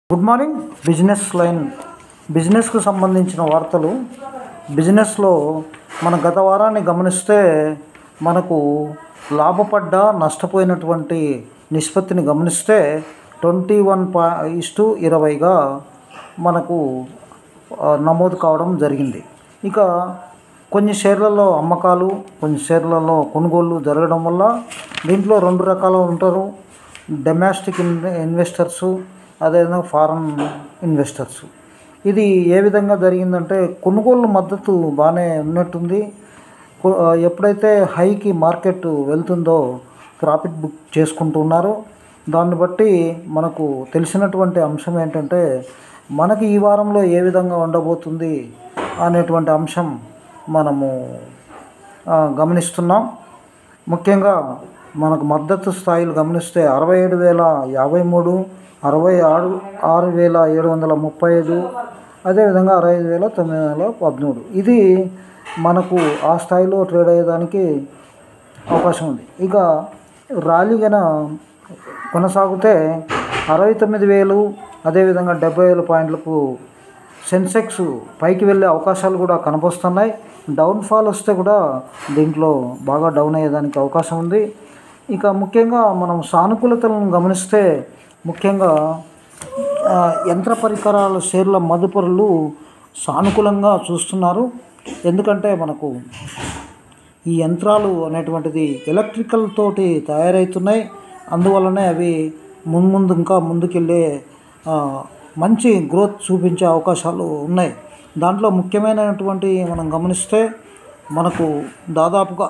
good morning business line బిజినెస్కు సంబంధించిన వార్తలు బిజినెస్లో మన గత వారాన్ని గమనిస్తే మనకు లాభపడ్డ నష్టపోయినటువంటి నిష్పత్తిని గమనిస్తే ట్వంటీ వన్ పా ఇస్టు ఇరవైగా మనకు ఆ, నమోదు కావడం జరిగింది ఇక కొన్ని షేర్లలో అమ్మకాలు కొన్ని షేర్లలో కొనుగోళ్ళు జరగడం వల్ల దీంట్లో రెండు రకాలు ఉంటారు డొమెస్టిక్ ఇన్ ఇన్వెస్టర్సు అదేవిధంగా ఫారెన్ ఇన్వెస్టర్స్ ఇది ఏ విధంగా జరిగిందంటే కొనుగోలు మద్దతు బాగానే ఉన్నట్టుంది కొ- ఆ, ఎప్పుడైతే హైకి మార్కెట్ వెళ్తుందో ప్రాఫిట్ బుక్ చేసుకుంటున్నారో దాన్ని బట్టి మనకు తెలిసినటువంటి అంశం ఏంటంటే మనకి ఈ వారంలో ఏ విధంగా ఉండబోతుంది అనేటువంటి అంశం మనము ఆ, గమనిస్తున్నాం ముఖ్యంగా మనకు మద్దతు స్థాయిలు గమనిస్తే అరవై ఏడు వేల యాభై మూడు అరవై ఆరు ఆరు వేల ఏడు వందల ముప్పై ఐదు అదేవిధంగా అరవై ఐదు వేల తొమ్మిది వందల పదమూడు ఇది మనకు ఆ స్థాయిలో ట్రేడ్ అయ్యేదానికి అవకాశం ఉంది ఇక ర్యాలీ గన కొనసాగితే అరవై తొమ్మిది వేలు అదేవిధంగా డెబ్బై వేల పాయింట్లకు సెన్సెక్స్ పైకి వెళ్ళే అవకాశాలు కూడా కనపస్తున్నాయి డౌన్ఫాల్ వస్తే కూడా దీంట్లో బాగా డౌన్ అయ్యేదానికి అవకాశం ఉంది ఇక ముఖ్యంగా మనం సానుకూలతలను గమనిస్తే ముఖ్యంగా ఆ, యంత్ర పరికరాల షేర్ల మదుపరులు సానుకూలంగా చూస్తున్నారు ఎందుకంటే మనకు ఈ యంత్రాలు అనేటువంటిది ఎలక్ట్రికల్ తోటి తయారవుతున్నాయి అందువల్లనే అవి మున్ముందు ఇంకా ముందుకెళ్ళే ఆ, మంచి గ్రోత్ చూపించే అవకాశాలు ఉన్నాయి దాంట్లో ముఖ్యమైనటువంటి మనం గమనిస్తే మనకు దాదాపుగా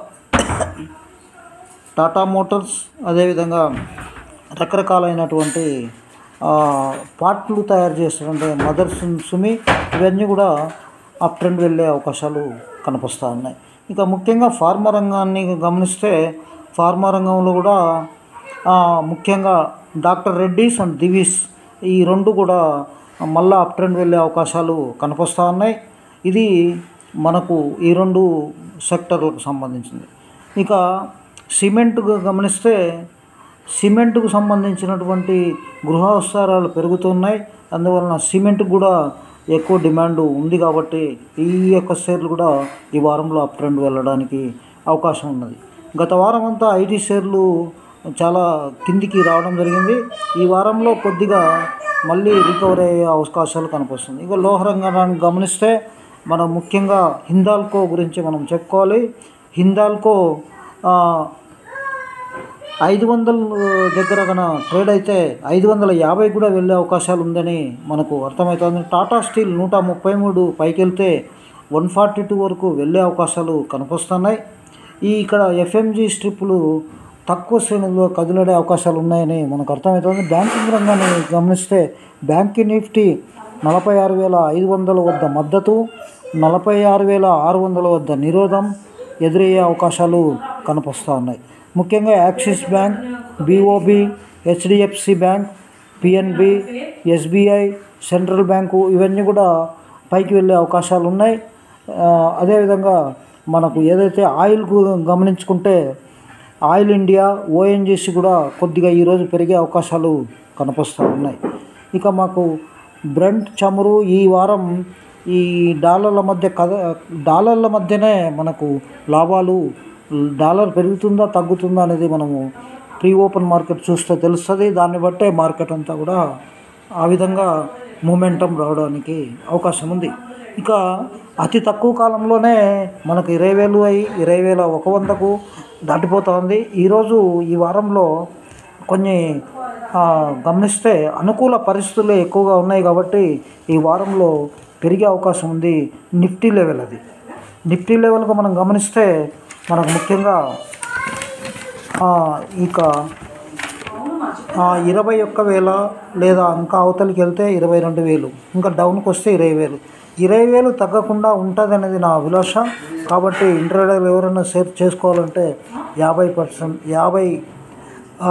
టాటా మోటార్స్ అదేవిధంగా రకరకాలైనటువంటి ఆ, పార్ట్లు తయారు చేస్తున్నటువంటి మదర్స్ సుమి ఇవన్నీ కూడా అప్ ట్రెండ్ వెళ్ళే అవకాశాలు కనిపిస్తూ ఉన్నాయి ఇక ముఖ్యంగా ఫార్మా రంగాన్ని గమనిస్తే ఫార్మా రంగంలో కూడా ఆ, ముఖ్యంగా డాక్టర్ రెడ్డిస్ అండ్ దివీస్ ఈ రెండు కూడా మళ్ళా అప్ ట్రెండ్ వెళ్ళే అవకాశాలు కనిపిస్తూ ఉన్నాయి ఇది మనకు ఈ రెండు సెక్టర్లకు సంబంధించింది ఇక సిమెంట్ గమనిస్తే సిమెంట్కు సంబంధించినటువంటి గృహావసరాలు పెరుగుతున్నాయి అందువలన సిమెంట్ కూడా ఎక్కువ డిమాండ్ ఉంది కాబట్టి ఈ యొక్క షేర్లు కూడా ఈ వారంలో అప్ ట్రెండ్ వెళ్ళడానికి అవకాశం ఉన్నది గత వారం అంతా ఐటీ షేర్లు చాలా కిందికి రావడం జరిగింది ఈ వారంలో కొద్దిగా మళ్ళీ రికవర్ అయ్యే అవకాశాలు కనిపిస్తుంది ఇక లోహ రంగాన్ని గమనిస్తే మనం ముఖ్యంగా హిందాల్కో గురించి మనం చెప్పుకోవాలి హిందాల్కో ఆ, ఐదు వందల దగ్గర కన ట్రేడ్ అయితే ఐదు వందల యాభై కూడా వెళ్ళే అవకాశాలు ఉందని మనకు అర్థమవుతుంది టాటా స్టీల్ నూట ముప్పై మూడు పైకి వెళ్తే వన్ ఫార్టీ టూ వరకు వెళ్ళే అవకాశాలు కనిపిస్తున్నాయి ఈ ఇక్కడ ఎఫ్ఎంజి స్ట్రిప్పులు తక్కువ శ్రేణిలో కదిలడే అవకాశాలు ఉన్నాయని మనకు అర్థమవుతుంది బ్యాంకింగ్ రంగాన్ని గమనిస్తే బ్యాంకింగ్ నిఫ్టీ నలభై ఆరు వేల ఐదు వందల వద్ద మద్దతు నలభై ఆరు వేల ఆరు వందల వద్ద నిరోధం ఎదురయ్యే అవకాశాలు కనిపిస్తూ ఉన్నాయి ముఖ్యంగా Axis Bank BOB HDFC Bank PNB SBI Central Bank ఇవన్నీ కూడా పైకి వెళ్ళే అవకాశాలు ఉన్నాయి ఆ, అదేవిధంగా మనకు ఏదైతే ఆయిల్ గు- గమనించుకుంటే ఆయిల్ ఇండియా ఓఎన్జీసీ కూడా కొద్దిగా ఈరోజు పెరిగే అవకాశాలు కనిపిస్తూ ఉన్నాయి ఇక మాకు బ్రెంట్ చమురు ఈ వారం ఈ డాలర్ల మధ్య కథ డాలర్ల మధ్యనే మనకు లాభాలు డాలర్ పెరుగుతుందా తగ్గుతుందా అనేది మనము ప్రీ ఓపెన్ మార్కెట్ చూస్తే తెలుస్తుంది దాన్ని బట్టే మార్కెట్ అంతా కూడా ఆ విధంగా మూమెంటం రావడానికి అవకాశం ఉంది ఇక అతి తక్కువ కాలంలోనే మనకు ఇరవై వేలు అయి ఇరవై వేల ఒక వందకు దాటిపోతూ ఉంది ఈరోజు ఈ వారంలో కొన్ని ఆ, గమనిస్తే అనుకూల పరిస్థితులు ఎక్కువగా ఉన్నాయి కాబట్టి ఈ వారంలో పెరిగే అవకాశం ఉంది నిఫ్టీ లెవెల్ అది నిఫ్టీ లెవెల్గా మనం గమనిస్తే మనకు ముఖ్యంగా ఆ, ఇక ఆ, ఇరవై ఒక్క వేల లేదా ఇంకా అవతలికి వెళ్తే ఇరవై రెండు వేలు ఇంకా డౌన్కి వస్తే ఇరవై వేలు ఇరవై వేలు తగ్గకుండా ఉంటుంది అనేది నా అభిలాష కాబట్టి ఇంటర్వ్యూలు ఎవరైనా షేర్ చేసుకోవాలంటే యాభై పర్సెంట్ యాభై ఆ,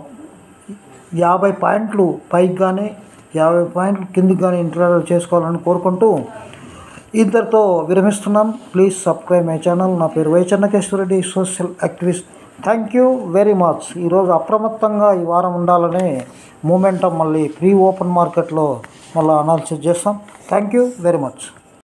యాభై పాయింట్లు పైకి కానీ యాభై పాయింట్లు కిందికి కానీ ఇంటర్వ్యూ చేసుకోవాలని కోరుకుంటూ ఇంతటితో విరమిస్తున్నాం ప్లీజ్ సబ్స్క్రైబ్ మై ఛానల్ నా పేరు Y Chennakeswarareddy social activist thank you very much ఈరోజు అప్రమత్తంగా ఈ వారం ఉండాలని మూమెంటం మళ్ళీ ప్రీ ఓపెన్ మార్కెట్లో మళ్ళీ అనాలిసిస్ చేస్తాం థ్యాంక్ యూ వెరీ మచ్